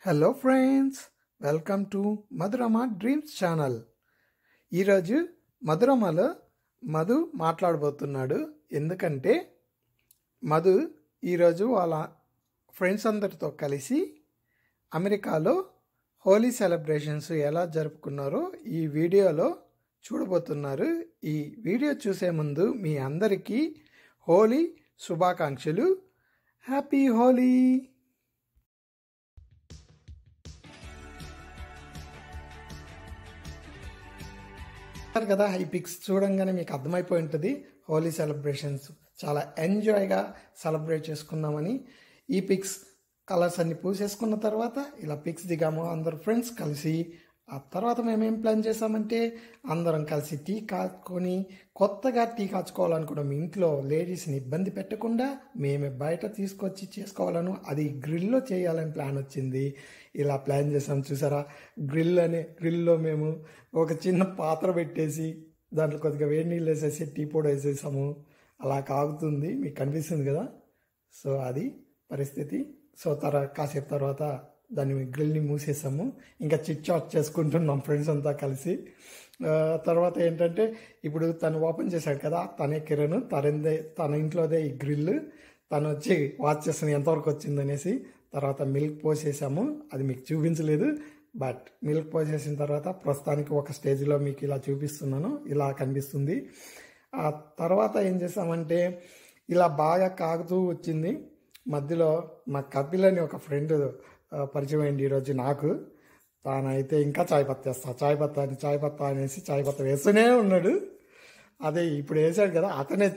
Hello friends welcome to Madhurama dreams channel ఈరోజు మధురమలో మధు మాట్లాడబోతున్నాడు ఎందుకంటే మధు ఈరోజు వాళ్ళ ఫ్రెండ్స్ అందరితో కలిసి అమెరికాలో హోలీ సెలబ్రేషన్స్ ఎలా జరుపుకున్నారో ఈ వీడియోలో చూడబోతున్నారు ఈ వీడియో చూసే ముందు మీ అందరికీ హోలీ శుభాకాంక్షలు హ్యాపీ హోలీ చూస్తారు కదా ఈ పిక్స్ చూడంగానే మీకు అర్థమైపోయి ఉంటుంది హోలీ సెలబ్రేషన్స్ చాలా ఎంజాయ్గా సెలబ్రేట్ చేసుకుందామని ఈ పిక్స్ కలర్స్ అన్ని పూసేసుకున్న తర్వాత ఇలా పిక్స్ దిగాము అందరు ఫ్రెండ్స్ కలిసి ఆ తర్వాత మేము ఏం ప్లాన్ చేసామంటే అందరం కలిసి టీ కాచుకొని కొత్తగా టీ కాచుకోవాలనుకున్నాం ఇంట్లో లేడీస్ని ఇబ్బంది పెట్టకుండా మేమే బయట తీసుకొచ్చి చేసుకోవాలను అది గ్రిల్లో చేయాలని ప్లాన్ వచ్చింది ఇలా ప్లాన్ చేసాం చూసారా గ్రిల్ అనే గ్రిల్లో మేము ఒక చిన్న పాత్ర పెట్టేసి దాంట్లో కొద్దిగా వేడి నీళ్ళు వేసేసి టీ పొడి వేసేసాము అలా కాగుతుంది మీకు కనిపిస్తుంది కదా సో అది పరిస్థితి సో తర కాసేపు తర్వాత దాన్ని గ్రిల్ని మూసేసాము ఇంకా చిట్ చాట్ చేసుకుంటున్నాం ఫ్రెండ్స్ అంతా కలిసి ఆ, తర్వాత ఏంటంటే ఇప్పుడు తను ఓపెన్ చేశాడు కదా తనే కిరణ్ తనందే తన ఇంట్లోదే ఈ గ్రిల్ తను వచ్చి వాచ్ చేస్తాను ఎంతవరకు వచ్చిందనేసి తర్వాత మిల్క్ పోసేసాము అది మీకు చూపించలేదు బట్ మిల్క్ పోసేసిన తర్వాత ప్రస్తుతానికి ఒక స్టేజ్లో మీకు ఇలా చూపిస్తున్నాను ఇలా కనిపిస్తుంది ఆ తర్వాత ఏం చేసామంటే ఇలా బాగా కాగుతూ వచ్చింది మధ్యలో మా కపిల్ అని ఒక ఫ్రెండ్ ఆ, పరిచయం అయింది ఈరోజు నాకు తానైతే ఇంకా చాయ్ పత్త వేస్తా చాయ్ పత్త అని చాయ్ పత్త అనేసి చాయ్ పత్త వేస్తూనే ఉన్నాడు అదే ఇప్పుడు వేసాడు కదా అతనే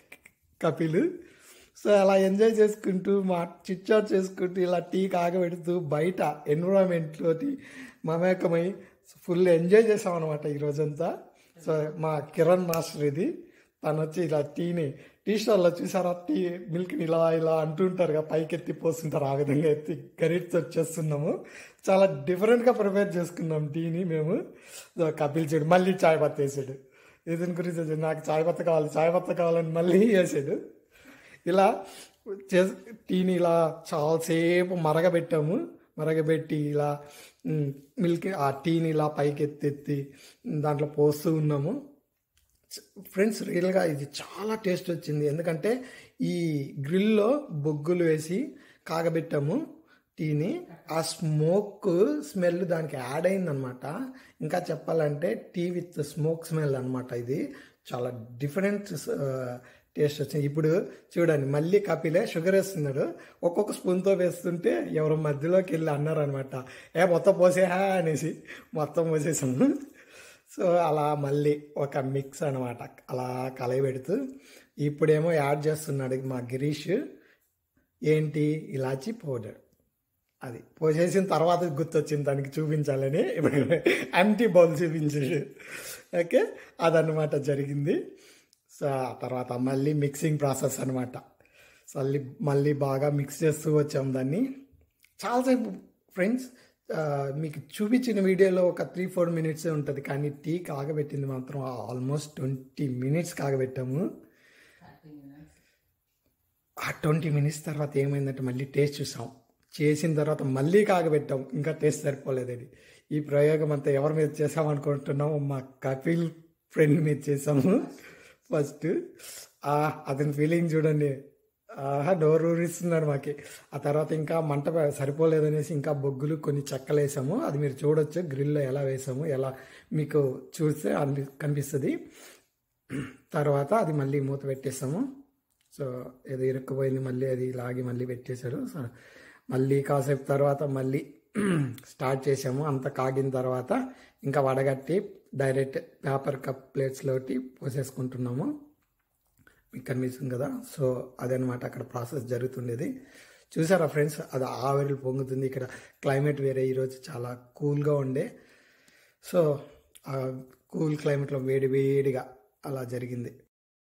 కపిల్ సో అలా ఎంజాయ్ చేసుకుంటూ మా చిట్చాట్ చేసుకుంటూ ఇలా టీ కాగబెడుతూ బయట ఎన్విరాన్మెంట్లోటి మమేకమై ఫుల్ ఎంజాయ్ చేసాం అనమాట ఈ రోజంతా సో మా కిరణ్ మాస్టర్ ఇది తను వచ్చి ఇలా టీని టీ స్టాల్లో చూసారా టీ మిల్క్ని ఇలా ఇలా అంటుంటారు కదా పైకి ఎత్తి పోస్తుంటారు ఆ విధంగా ఎత్తి గరిటితో చేస్తున్నాము చాలా డిఫరెంట్గా ప్రిపేర్ చేసుకున్నాం టీని మేము సో కపిల్ చెడు మళ్ళీ చాయ్ పత్త వేసాడు ఇతని గురించి వచ్చి, నాకు చాయ్ పత్త కావాలి చాయ్ పత్త కావాలని మళ్ళీ వేసాడు ఇలా చేసి టీని ఇలా చాలాసేపు మరగబెట్టాము మరగబెట్టి ఇలా ఉమ్, మిల్క్ ఆ టీని ఇలా పైకి ఎత్తెత్తి దాంట్లో పోస్తూ ఉన్నాము ఫ్రెండ్స్ రియల్గా ఇది చాలా టేస్ట్ వచ్చింది ఎందుకంటే ఈ గ్రిల్లో బొగ్గులు వేసి కాగబెట్టాము టీని ఆ స్మోక్ స్మెల్ దానికి యాడ్ అయిందనమాట ఇంకా చెప్పాలంటే టీ విత్ స్మోక్ స్మెల్ అనమాట ఇది చాలా డిఫరెంట్ టేస్ట్ వచ్చింది ఇప్పుడు చూడండి మళ్ళీ కపిలే షుగర్ వేస్తున్నాడు ఒక్కొక్క స్పూన్తో వేస్తుంటే ఎవరు మధ్యలోకి వెళ్ళి అన్నారనమాట ఏ మొత్తం పోసేహా అనేసి మొత్తం పోసేసాము సో అలా మళ్ళీ ఒక మిక్స్ అనమాట అలా కలయబెడుతూ ఇప్పుడేమో యాడ్ చేస్తున్నాడు మా గిరీష్ ఏంటి ఇలాచి పౌడర్ అది పోసేసిన తర్వాత గుర్తొచ్చింది దానికి చూపించాలని ఇప్పుడు యాంటీ బౌల్ చూపించాడు ఓకే అదనమాట జరిగింది సో ఆ తర్వాత మళ్ళీ మిక్సింగ్ ప్రాసెస్ అనమాట సో మళ్ళీ మళ్ళీ బాగా మిక్స్ చేస్తూ వచ్చాం దాన్ని చాలాసేపు ఫ్రెండ్స్ ఆ, మీకు చూపించిన వీడియోలో ఒక త్రీ ఫోర్ మినిట్సే ఉంటుంది కానీ టీ కాగబెట్టింది మాత్రం ఆల్మోస్ట్ ట్వంటీ మినిట్స్ కాగబెట్టాము ఆ ట్వంటీ మినిట్స్ తర్వాత ఏమైందంటే మళ్ళీ టేస్ట్ చూసాం చేసిన తర్వాత మళ్ళీ కాగబెట్టాం ఇంకా టేస్ట్ సరిపోలేదు అది ఈ ప్రయోగం అంతా ఎవరి మీద చేసాం అనుకుంటున్నాము మా కపిల్ ఫ్రెండ్ మీద చేసాము ఫస్ట్ ఆ అతని ఫీలింగ్ చూడండి ఆహా డోర్ ఊరిస్తున్నాడు మాకి ఆ తర్వాత ఇంకా మంట ప- సరిపోలేదనేసి ఇంకా బొగ్గులు కొన్ని చెక్కలు వేసాము అది మీరు చూడొచ్చు గ్రిల్లో ఎలా వేసాము ఎలా మీకు చూస్తే అనిపి కనిపిస్తుంది తర్వాత అది మళ్ళీ మూత పెట్టేసాము సో ఏదో ఇరుక్కుపోయింది మళ్ళీ అది లాగి మళ్ళీ పెట్టేశాడు సో మళ్ళీ కాసేపు తర్వాత మళ్ళీ స్టార్ట్ చేసాము అంత కాగిన తర్వాత ఇంకా వడగట్టి డైరెక్ట్ పేపర్ కప్ ప్లేట్స్లోకి పోసేసుకుంటున్నాము మీకు కనిపిస్తుంది కదా సో అదనమాట అక్కడ ప్రాసెస్ జరుగుతుండేది చూసారా ఫ్రెండ్స్ అది ఆవిరి పొంగుతుంది ఇక్కడ క్లైమేట్ వేరే ఈరోజు చాలా కూల్గా ఉండే సో ఆ కూల్ క్లైమేట్లో వేడి వేడిగా అలా జరిగింది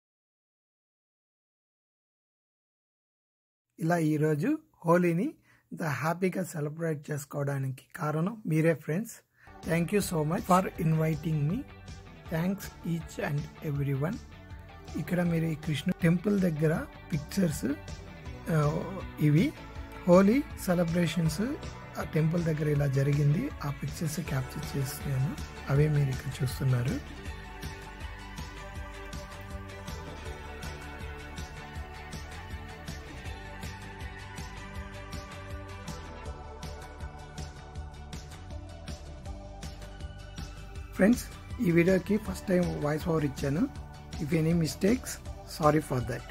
ఇలా ఈరోజు హోలీని ఇంత హ్యాపీగా సెలబ్రేట్ చేసుకోవడానికి కారణం మీరే friends thank you so much for inviting మీ thanks each and every one ఇక్కడ మీరు ఈ కృష్ణ టెంపుల్ దగ్గర పిక్చర్స్ ఇవి హోలీ సెలబ్రేషన్స్ ఆ టెంపుల్ దగ్గర ఇలా జరిగింది ఆ పిక్చర్స్ క్యాప్చర్ చేసాను అవే మీరు ఇక్కడ చూస్తున్నారు ఫ్రెండ్స్ ఈ వీడియోకి ఫస్ట్ టైం వాయిస్ ఓవర్ ఇచ్చాను if any mistakes sorry for that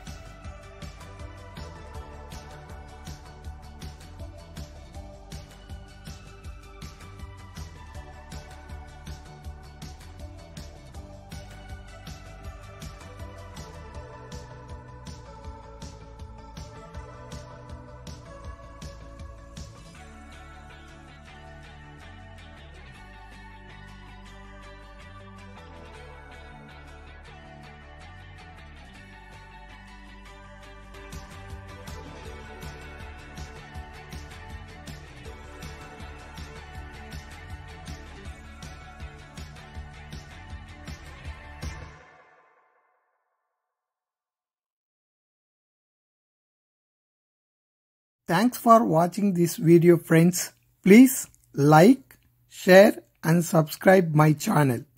Thanks for watching this video friends. Please like, share and subscribe my channel.